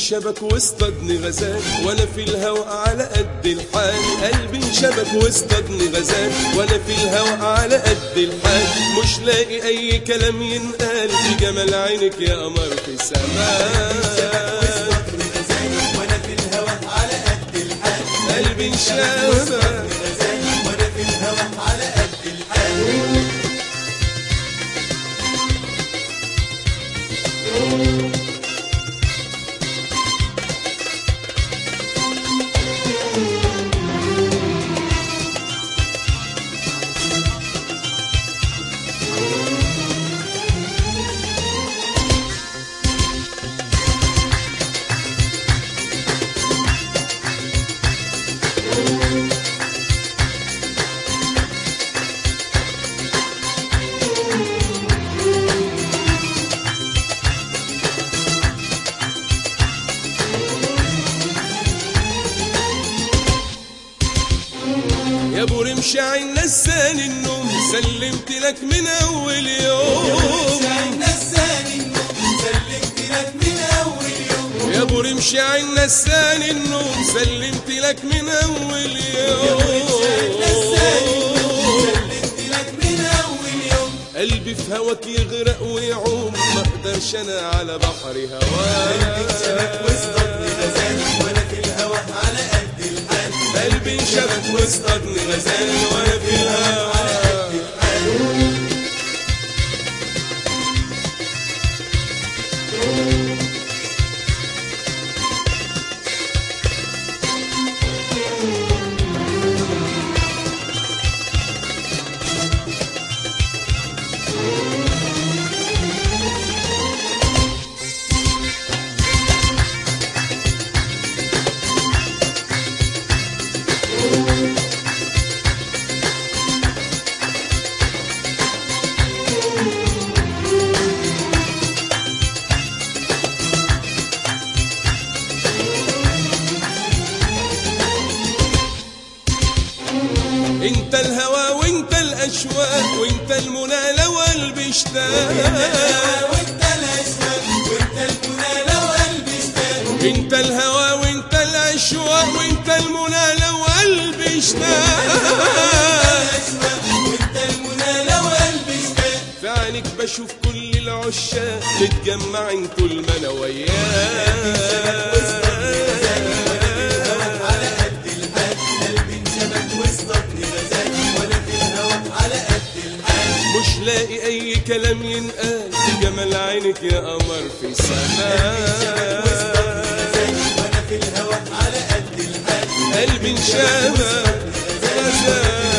انشبك واصطادني غزال وانا في الهوى على قد الحال قلبي انشبك واصطادني غزال وانا في الهوى على قد الحال مش لاقي اي كلام ينقال في جمال عينك يا قمر في السماء وانا في الهوى على قد الحال قلبي انشبك وانا في الهوى على قد الحال يا ابو رمش عين نساني النوم سلمت لك من اول يوم نساني النوم سلمت لك من اول يوم يا ابو رمش عين نساني النوم سلمت لك من اول يوم سلمت لك من اول يوم قلبي في هواك يغرق ويعوم ما اقدرش انا على بحر هواك شبك واصطادني غزال وانا في الهوى على قد الحال قلبي انشبك واصطادني غزال وانا في الهوا انت الهوى وانت الاشواق وانت المنى لو قلبي اشتاق وانت الاشواق وانت المنى لو قلبي اشتاق انت الهوى وانت الاشواق وانت المنى لو قلبي اشتاق الاشواق وانت المنى لو قلبي اشتاق في عينك بشوف كل العشاق متجمعين طول ما انا وياك على قد الحال قلبي انشبك واصطادني غزال وانا في الهوى على قد الحال مش لاقي اي كلام ينقال في جمال عينك يا قمر في سماء وانا في الهوى على قد الحال قلبي انشبك غزال